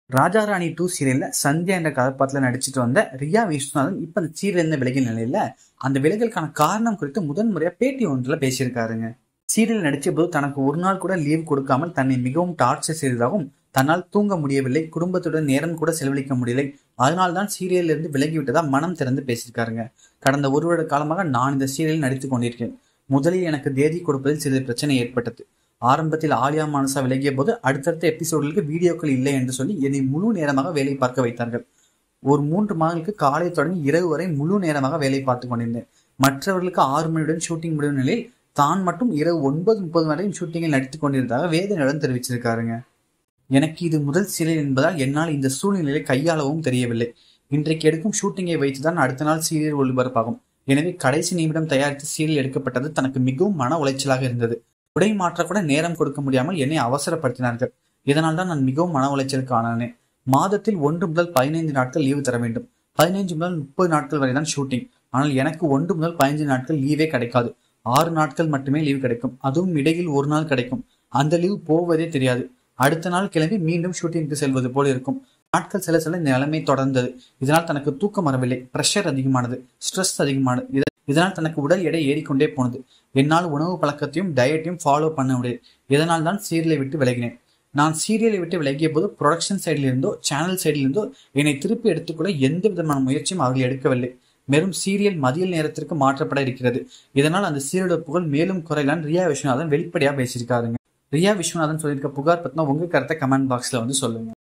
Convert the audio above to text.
ராஜா ராணி two சீரியல்ல சந்தியா என்ற கதாபாத்திரத்துல நடிச்சிட்டு வந்த ரியா விஸ்வநாதன் இப்ப அந்த சீரியல் இருந்த விலகிய நிலையில அந்த விலகலுக்கான காரணம் குறித்து முதன் முறையா பேட்டி ஒன்றுல பேசியிருக்காருங்க சீரியல் நடிச்ச போது தனக்கு ஒரு நாள் கூட லீவ் கொடுக்காமல் தன்னை மிகவும் டார்ச்சர் செய்ததாகவும் தன்னால் தூங்க முடியவில்லை குடும்பத்துடன் நேரம் கூட செலவழிக்க முடியலை அதனால்தான் சீரியல்ல இருந்து விலகிவிட்டதா மனம் திறந்து பேசியிருக்காருங்க கடந்த ஒரு வருட காலமாக நான் இந்த சீரியலில் நடித்துக் கொண்டிருக்கேன் முதலில் எனக்கு தேதி கொடுப்பதில் சிறிது பிரச்சனை ஏற்பட்டது ஆரம்பத்தில் ஆலியா மானசா விலகிய போது அடுத்தடுத்த எபிசோடுகளுக்கு வீடியோக்கள் இல்லை என்று சொல்லி என்னை முழு நேரமாக வேலை பார்க்க வைத்தார்கள் ஒரு மூன்று மாதங்களுக்கு காலை தொடங்கி இரவு வரை முழு நேரமாக வேலை பார்த்து கொண்டிருந்தேன் மற்றவர்களுக்கு ஆறு மணியுடன் ஷூட்டிங் முடியும் நிலையில் தான் மட்டும் இரவு ஒன்பது முப்பது வரையும் ஷூட்டிங்கில் நடித்துக் கொண்டிருந்ததாக வேதனையுடன் தெரிவிச்சிருக்காருங்க எனக்கு இது முதல் சீரியல் என்பதால் என்னால் இந்த சூழ்நிலையை கையாளவும் தெரியவில்லை இன்றைக்கு எடுக்கும் ஷூட்டிங்கை வைத்துதான் அடுத்த நாள் சீரியல் ஒளிபரப்பாகும் எனவே கடைசி நிமிடம் தயாரித்து சீரியல் எடுக்கப்பட்டது தனக்கு மிகவும் மன உளைச்சலாக இருந்தது உடை மாற்ற கூட நேரம் கொடுக்க முடியாமல் என்னை அவசரப்படுத்தினார்கள் இதனால் தான் நான் மிகவும் மன உளைச்சலுக்கு ஆனானேன் மாதத்தில் ஒன்று முதல் பதினைந்து நாட்கள் லீவு தர வேண்டும் பதினைஞ்சு முதல் முப்பது நாட்கள் வரை தான் ஷூட்டிங் ஆனால் எனக்கு ஒன்று முதல் பதினைஞ்சு நாட்கள் லீவே கிடைக்காது ஆறு நாட்கள் மட்டுமே லீவு கிடைக்கும் அதுவும் இடையில் ஒரு நாள் கிடைக்கும் அந்த லீவு போவதே தெரியாது அடுத்த நாள் கிளம்பி மீண்டும் ஷூட்டிங்க்கு செல்வது போல் இருக்கும் நாட்கள் சில சில நிலைமை தொடர்ந்தது இதனால் தனக்கு தூக்கம் வரவில்லை ப்ரெஷர் அதிகமானது ஸ்ட்ரெஸ் அதிகமானது இத- இதனால் தனக்கு உடல் எடை ஏறிக்கொண்டே போனது என்னால் உணவு பழக்கத்தையும் டயட்டையும் ஃபாலோ பண்ண முடியாது இதனால் தான் சீரியலை விட்டு விலகினேன் நான் சீரியலை விட்டு விலகிய போது ப்ரொடக்ஷன் சைடில் இருந்தோ சேனல் சைடில் இருந்தோ என்னை திருப்பி எடுத்துக்கூட எந்த விதமான முயற்சியும் அவர்கள் எடுக்கவில்லை வெறும் சீரியல் மதிய நேரத்திற்கு மாற்றப்பட இருக்கிறது இதனால் அந்த சீரியலோட புகழ் மேலும் குறையலான்னு ரியா விஸ்வநாதன் வெளிப்படையா பேசியிருக்காருங்க ரியா விஸ்வநாதன் சொல்லியிருக்க புகார் பத்தினா உங்க கருத்தை கமெண்ட் பாக்ஸ்ல வந்து சொல்லுங்க